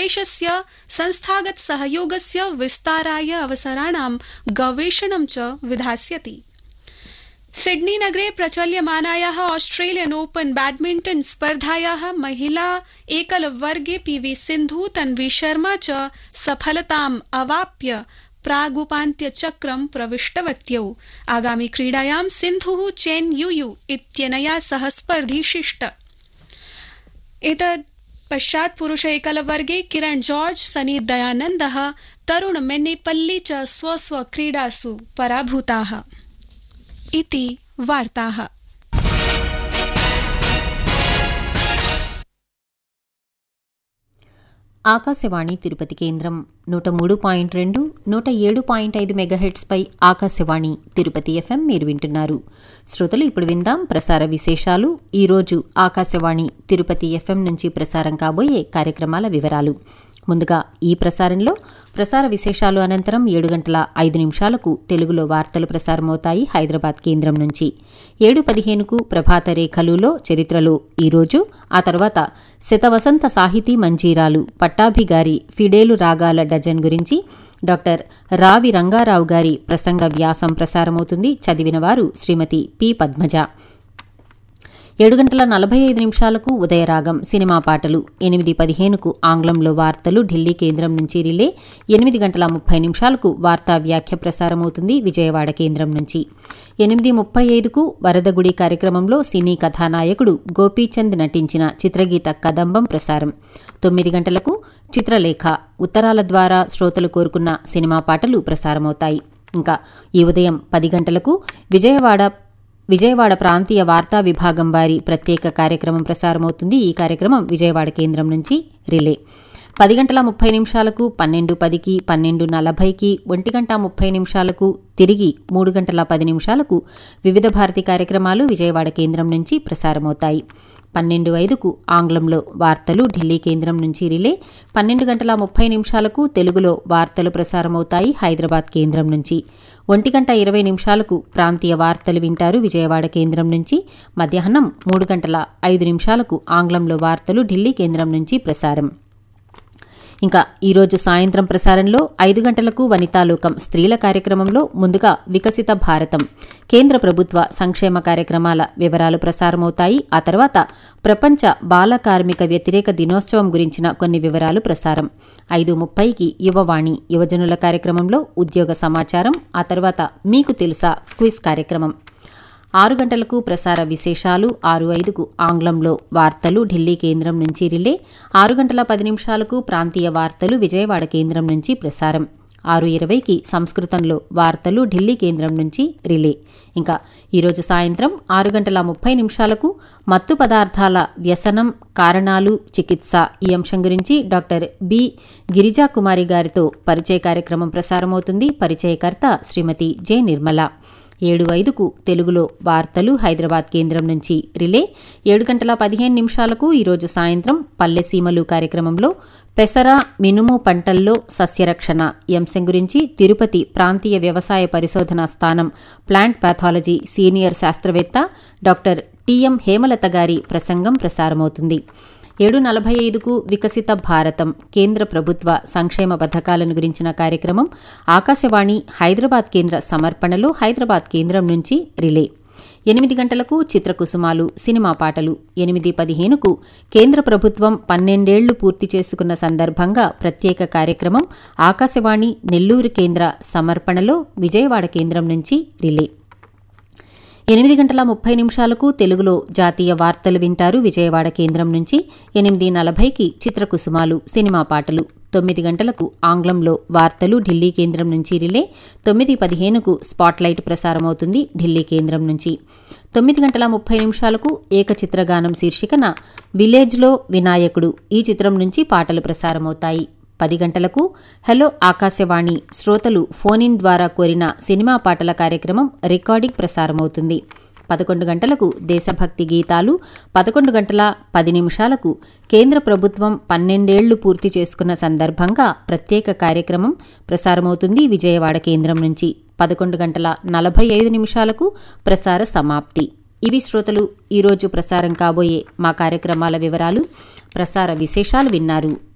निवेशस्य संस्थागत सहयोगस्य विस्ताराय अवसराणां गवेषणं च विधास्यति सिडनी नगरे प्रचल्यमानायाः ऑस्ट्रेलियन ओपन बैडमिण्टन स्पर्धायाः महिला एकलवर्गे पीवी सिन्धु तन्वी शर्मा च सफलताम् अवाप्य प्रागुपान्त्यचक्रं प्रविष्टवत्यौ आगामि क्रीडायां सिन्धुः चेन युयु इत्यनया सह स्पर्धिशिष्ट एतत् पश्चात् पुरुष एकलवर्गे किरण जॉर्ज सनी दयानन्दः तरुण मेन्नेपल्ली च स्वस्व क्रीडासु पराभूताः इति वार्ताः ఆకాశవాణి తిరుపతి కేంద్రం నూట మూడు పాయింట్ రెండు నూట ఏడు పాయింట్ ఐదు మెగాహెట్స్పై ఆకాశవాణి తిరుపతి ఎఫ్ఎం మీరు వింటున్నారు శ్రోతలు ఇప్పుడు విందాం ప్రసార విశేషాలు ఈరోజు ఆకాశవాణి తిరుపతి ఎఫ్ఎం నుంచి ప్రసారం కాబోయే కార్యక్రమాల వివరాలు ముందుగా ఈ ప్రసారంలో ప్రసార విశేషాలు అనంతరం ఏడు గంటల ఐదు నిమిషాలకు తెలుగులో వార్తలు ప్రసారమవుతాయి హైదరాబాద్ కేంద్రం నుంచి ఏడు పదిహేనుకు ప్రభాత రేఖలులో చరిత్రలో ఈరోజు ఆ తర్వాత శతవసంత సాహితీ మంజీరాలు పట్టాభిగారి ఫిడేలు రాగాల డజన్ గురించి డాక్టర్ రావి రంగారావు గారి ప్రసంగ వ్యాసం ప్రసారమవుతుంది చదివినవారు శ్రీమతి పి పద్మజ ఏడు గంటల నలభై ఐదు నిమిషాలకు ఉదయరాగం సినిమా పాటలు ఎనిమిది పదిహేనుకు ఆంగ్లంలో వార్తలు ఢిల్లీ కేంద్రం నుంచి రిలే ఎనిమిది గంటల ముప్పై నిమిషాలకు వార్తా వ్యాఖ్య ప్రసారమవుతుంది విజయవాడ కేంద్రం నుంచి ఎనిమిది ముప్పై ఐదుకు వరదగుడి కార్యక్రమంలో సినీ కథానాయకుడు గోపీచంద్ నటించిన చిత్రగీత కదంబం ప్రసారం తొమ్మిది గంటలకు చిత్రలేఖ ఉత్తరాల ద్వారా శ్రోతలు కోరుకున్న సినిమా పాటలు ప్రసారమవుతాయి ఇంకా ఈ ఉదయం పది గంటలకు విజయవాడ విజయవాడ ప్రాంతీయ వార్తా విభాగం వారి ప్రత్యేక కార్యక్రమం ప్రసారమవుతుంది ఈ కార్యక్రమం విజయవాడ కేంద్రం నుంచి రిలే పది గంటల ముప్పై నిమిషాలకు పన్నెండు పదికి పన్నెండు నలభైకి ఒంటి గంట ముప్పై నిమిషాలకు తిరిగి మూడు గంటల పది నిమిషాలకు వివిధ భారతి కార్యక్రమాలు విజయవాడ కేంద్రం నుంచి ప్రసారమవుతాయి పన్నెండు ఐదుకు ఆంగ్లంలో వార్తలు ఢిల్లీ కేంద్రం నుంచి రిలే పన్నెండు గంటల ముప్పై నిమిషాలకు తెలుగులో వార్తలు ప్రసారమవుతాయి హైదరాబాద్ కేంద్రం నుంచి ఒంటి గంట ఇరవై నిమిషాలకు ప్రాంతీయ వార్తలు వింటారు విజయవాడ కేంద్రం నుంచి మధ్యాహ్నం మూడు గంటల ఐదు నిమిషాలకు ఆంగ్లంలో వార్తలు ఢిల్లీ కేంద్రం నుంచి ప్రసారం ఇంకా ఈరోజు సాయంత్రం ప్రసారంలో ఐదు గంటలకు వనితాలోకం స్త్రీల కార్యక్రమంలో ముందుగా వికసిత భారతం కేంద్ర ప్రభుత్వ సంక్షేమ కార్యక్రమాల వివరాలు ప్రసారమవుతాయి ఆ తర్వాత ప్రపంచ బాల కార్మిక వ్యతిరేక దినోత్సవం గురించిన కొన్ని వివరాలు ప్రసారం ఐదు ముప్పైకి యువవాణి యువజనుల కార్యక్రమంలో ఉద్యోగ సమాచారం ఆ తర్వాత మీకు తెలుసా క్విజ్ కార్యక్రమం ఆరు గంటలకు ప్రసార విశేషాలు ఆరు ఐదుకు ఆంగ్లంలో వార్తలు ఢిల్లీ కేంద్రం నుంచి రిలే ఆరు గంటల పది నిమిషాలకు ప్రాంతీయ వార్తలు విజయవాడ కేంద్రం నుంచి ప్రసారం ఆరు ఇరవైకి సంస్కృతంలో వార్తలు ఢిల్లీ కేంద్రం నుంచి రిలే ఇంకా ఈరోజు సాయంత్రం ఆరు గంటల ముప్పై నిమిషాలకు మత్తు పదార్థాల వ్యసనం కారణాలు చికిత్స ఈ అంశం గురించి డాక్టర్ బి గిరిజా కుమారి గారితో పరిచయ కార్యక్రమం ప్రసారమవుతుంది పరిచయకర్త శ్రీమతి జె నిర్మల ఏడు ఐదుకు తెలుగులో వార్తలు హైదరాబాద్ కేంద్రం నుంచి రిలే ఏడు గంటల పదిహేను నిమిషాలకు ఈరోజు సాయంత్రం పల్లెసీమలు కార్యక్రమంలో పెసర మినుము పంటల్లో సస్యరక్షణ ఈ అంశం గురించి తిరుపతి ప్రాంతీయ వ్యవసాయ పరిశోధనా స్థానం ప్లాంట్ పాథాలజీ సీనియర్ శాస్త్రవేత్త డాక్టర్ టిఎం హేమలత గారి ప్రసంగం ప్రసారమవుతుంది ఏడు నలభై ఐదుకు వికసిత భారతం కేంద్ర ప్రభుత్వ సంక్షేమ పథకాలను గురించిన కార్యక్రమం ఆకాశవాణి హైదరాబాద్ కేంద్ర సమర్పణలో హైదరాబాద్ కేంద్రం నుంచి రిలే ఎనిమిది గంటలకు చిత్రకుసుమాలు సినిమా పాటలు ఎనిమిది పదిహేనుకు కేంద్ర ప్రభుత్వం పన్నెండేళ్లు పూర్తి చేసుకున్న సందర్భంగా ప్రత్యేక కార్యక్రమం ఆకాశవాణి నెల్లూరు కేంద్ర సమర్పణలో విజయవాడ కేంద్రం నుంచి రిలే ఎనిమిది గంటల ముప్పై నిమిషాలకు తెలుగులో జాతీయ వార్తలు వింటారు విజయవాడ కేంద్రం నుంచి ఎనిమిది నలభైకి చిత్రకుసుమాలు సినిమా పాటలు తొమ్మిది గంటలకు ఆంగ్లంలో వార్తలు ఢిల్లీ కేంద్రం నుంచి రిలే తొమ్మిది పదిహేనుకు స్పాట్లైట్ ప్రసారమవుతుంది ఢిల్లీ కేంద్రం నుంచి తొమ్మిది గంటల ముప్పై నిమిషాలకు ఏకచిత్రగానం శీర్షికన విలేజ్లో వినాయకుడు ఈ చిత్రం నుంచి పాటలు ప్రసారమవుతాయి పది గంటలకు హలో ఆకాశవాణి శ్రోతలు ఫోన్ ఇన్ ద్వారా కోరిన సినిమా పాటల కార్యక్రమం రికార్డింగ్ ప్రసారమవుతుంది పదకొండు గంటలకు దేశభక్తి గీతాలు పదకొండు గంటల పది నిమిషాలకు కేంద్ర ప్రభుత్వం పన్నెండేళ్లు పూర్తి చేసుకున్న సందర్భంగా ప్రత్యేక కార్యక్రమం ప్రసారమవుతుంది విజయవాడ కేంద్రం నుంచి పదకొండు గంటల నలభై ఐదు నిమిషాలకు ప్రసార సమాప్తి ఇవి శ్రోతలు ఈరోజు ప్రసారం కాబోయే మా కార్యక్రమాల వివరాలు ప్రసార విశేషాలు విన్నారు